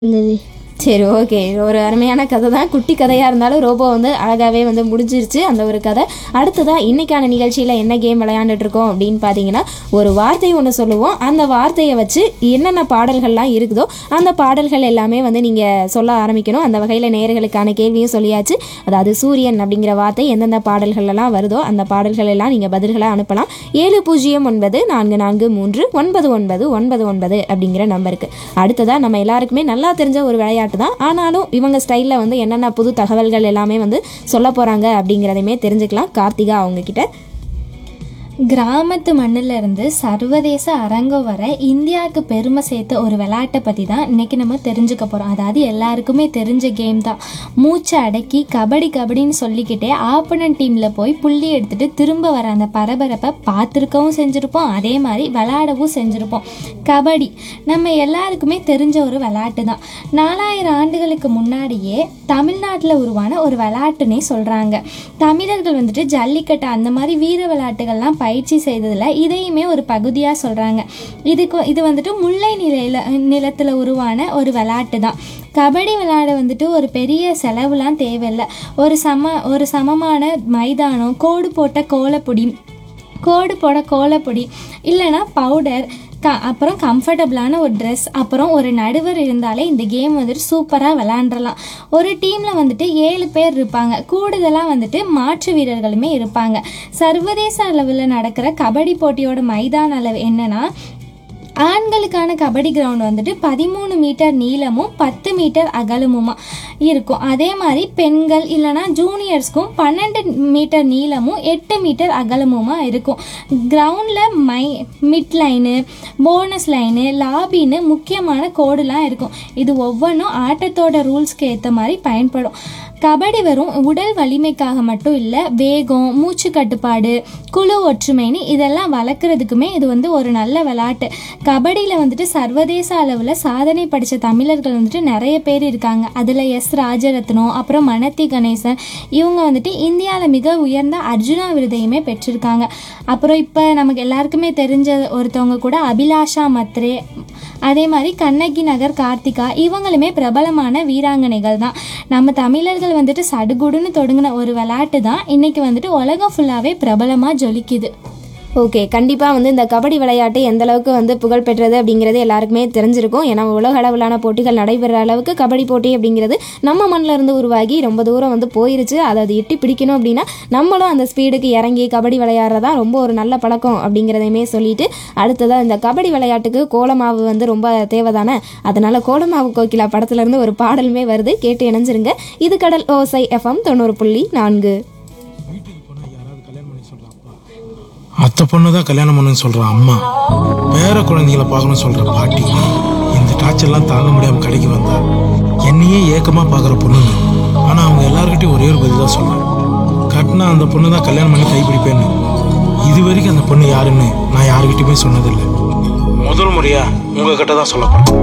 இருந்தது சரி ஓகே ஒரு அருமையான கதை தான் குட்டி கதையாக இருந்தாலும் ரோபோ வந்து அழகாகவே வந்து முடிஞ்சிருச்சு அந்த ஒரு கதை அடுத்ததாக இன்னைக்கான நிகழ்ச்சியில் என்ன கேம் விளையாண்டுட்டு இருக்கோம் அப்படின்னு பார்த்தீங்கன்னா ஒரு வார்த்தை ஒன்று சொல்லுவோம் அந்த வார்த்தையை வச்சு என்னென்ன பாடல்கள்லாம் இருக்குதோ அந்த பாடல்கள் எல்லாமே வந்து நீங்கள் சொல்ல ஆரம்பிக்கணும் அந்த வகையில் நேயர்களுக்கான கேள்வியும் சொல்லியாச்சு அதாவது சூரியன் அப்படிங்கிற வார்த்தை எந்தெந்த பாடல்கள் எல்லாம் வருதோ அந்த பாடல்கள் எல்லாம் நீங்கள் பதில்களை அனுப்பலாம் ஏழு பூஜ்ஜியம் ஒன்பது நான்கு நான்கு மூன்று ஒன்பது ஒன்பது ஒன்பது ஒன்பது அப்படிங்கிற நம்பருக்கு அடுத்ததாக நம்ம எல்லாருக்குமே நல்லா தெரிஞ்ச ஒரு விளையாட்டு தான் ஆனாலும் இவங்க ஸ்டைலில் வந்து என்னென்ன புது தகவல்கள் எல்லாமே வந்து சொல்ல போகிறாங்க அப்படிங்கிறதையுமே தெரிஞ்சுக்கலாம் கார்த்திகா அவங்க கிட்ட கிராமத்து மண்ணுல இருந்து சர்வதேச அரங்கம் வர இந்தியாவுக்கு பெருமை சேர்த்த ஒரு விளையாட்டை பற்றி தான் இன்னைக்கு நம்ம தெரிஞ்சுக்க போகிறோம் அதாவது எல்லாருக்குமே தெரிஞ்ச கேம் தான் மூச்சை அடக்கி கபடி கபடின்னு சொல்லிக்கிட்டே ஆப்பனன் டீமில் போய் புள்ளி எடுத்துட்டு திரும்ப வர அந்த பரபரப்பை பார்த்துருக்கவும் செஞ்சுருப்போம் அதே மாதிரி விளையாடவும் செஞ்சுருப்போம் கபடி நம்ம எல்லாருக்குமே தெரிஞ்ச ஒரு விளையாட்டு தான் நாலாயிரம் ஆண்டுகளுக்கு முன்னாடியே தமிழ்நாட்டில் உருவான ஒரு விளையாட்டுன்னே சொல்கிறாங்க தமிழர்கள் வந்துட்டு ஜல்லிக்கட்டு அந்த மாதிரி வீர விளையாட்டுகள்லாம் பயிற்சி செய்ததில் இதையுமே ஒரு பகுதியாக சொல்கிறாங்க இதுக்கு இது வந்துட்டு முல்லை நிலையில் நிலத்தில் உருவான ஒரு விளையாட்டு தான் கபடி விளையாட வந்துட்டு ஒரு பெரிய செலவுலாம் தேவையில்லை ஒரு சம ஒரு சமமான மைதானம் கோடு போட்ட கோலப்பொடி கோடு போட கோலப்பொடி இல்லைன்னா பவுடர் க அப்புறம் கம்ஃபர்டபுளான ஒரு ட்ரெஸ் அப்புறம் ஒரு நடுவர் இருந்தாலே இந்த கேம் வந்துட்டு சூப்பராக விளாண்டுறலாம் ஒரு டீமில் வந்துட்டு ஏழு பேர் இருப்பாங்க கூடுதலாக வந்துட்டு மாற்று வீரர்களுமே இருப்பாங்க சர்வதேச அளவில் நடக்கிற கபடி போட்டியோட மைதான அளவு என்னன்னா ஆண்களுக்கான கபடி கிரவுண்ட் வந்துட்டு பதிமூணு மீட்டர் நீளமும் பத்து மீட்டர் அகலமுமா இருக்கும் அதே மாதிரி பெண்கள் இல்லைனா ஜூனியர்ஸ்க்கும் பன்னெண்டு மீட்டர் நீளமும் எட்டு மீட்டர் அகலமுமா இருக்கும் கிரவுண்டில் மை மிட் லைனு போனஸ் லைனு லாபின்னு முக்கியமான கோடுலாம் இருக்கும் இது ஒவ்வொன்றும் ஆட்டத்தோட ரூல்ஸ்க்கு ஏற்ற மாதிரி பயன்படும் கபடி வெறும் உடல் வலிமைக்காக மட்டும் இல்லை வேகம் மூச்சு கட்டுப்பாடு குழு ஒற்றுமைன்னு இதெல்லாம் வளர்க்குறதுக்குமே இது வந்து ஒரு நல்ல விளையாட்டு கபடியில் வந்துட்டு சர்வதேச அளவில் சாதனை படித்த தமிழர்கள் வந்துட்டு நிறைய பேர் இருக்காங்க அதில் எஸ் ராஜரத்னம் அப்புறம் மனத்தி கணேசன் இவங்க வந்துட்டு இந்தியாவில் மிக உயர்ந்த அர்ஜுனா விருதையுமே பெற்றிருக்காங்க அப்புறம் இப்போ நமக்கு எல்லாருக்குமே தெரிஞ்ச ஒருத்தவங்க கூட அபிலாஷா மத்ரே அதே மாதிரி கண்ணகி நகர் கார்த்திகா இவங்களுமே பிரபலமான வீராங்கனைகள் தான் நம்ம தமிழர்கள் வந்துட்டு சடுகுடுன்னு தொடங்கின ஒரு விளையாட்டு தான் இன்னைக்கு வந்துட்டு உலகம் ஃபுல்லாகவே பிரபலமாக ஜொலிக்குது ஓகே கண்டிப்பாக வந்து இந்த கபடி விளையாட்டு எந்த அளவுக்கு வந்து புகழ் பெற்றது அப்படிங்கிறது எல்லாருக்குமே தெரிஞ்சிருக்கும் ஏன்னா உலக அளவிலான போட்டிகள் நடைபெற அளவுக்கு கபடி போட்டி அப்படிங்கிறது நம்ம மண்ணில் இருந்து உருவாகி ரொம்ப தூரம் வந்து போயிருச்சு அதை அது எட்டி பிடிக்கணும் அப்படின்னா நம்மளும் அந்த ஸ்பீடுக்கு இறங்கி கபடி விளையாடுறதா ரொம்ப ஒரு நல்ல பழக்கம் அப்படிங்கிறதையுமே சொல்லிட்டு அடுத்ததாக இந்த கபடி விளையாட்டுக்கு கோலமாவு வந்து ரொம்ப தேவைதானே அதனால கோலமாவு கோகிலா படத்துலேருந்து ஒரு பாடலுமே வருது கேட்டு இணைஞ்சிருங்க இது கடல் ஓசை எஃப்எம் தொண்ணூறு புள்ளி நான்கு அத்தை பொண்ணு தான் கல்யாணம் பண்ணுன்னு சொல்ற அம்மா பேர குழந்தைகளை பார்க்கணும்னு சொல்ற பாட்டி இந்த டார்ச்சர்லாம் தாங்க முடியாம கடைக்கு வந்தா என்னையே ஏக்கமா பார்க்குற பொண்ணுங்க ஆனா அவங்க எல்லார்கிட்டயும் ஒரே ஒரு பதில் தான் சொல்றேன் கட்டினா அந்த பொண்ணு தான் கல்யாணம் பண்ணி கைப்பிடிப்பேன்னு இது வரைக்கும் அந்த பொண்ணு யாருன்னு நான் யாருக்கிட்டயுமே சொன்னதில்லை முதல் முறையா உங்ககிட்ட தான் சொல்ல போறேன்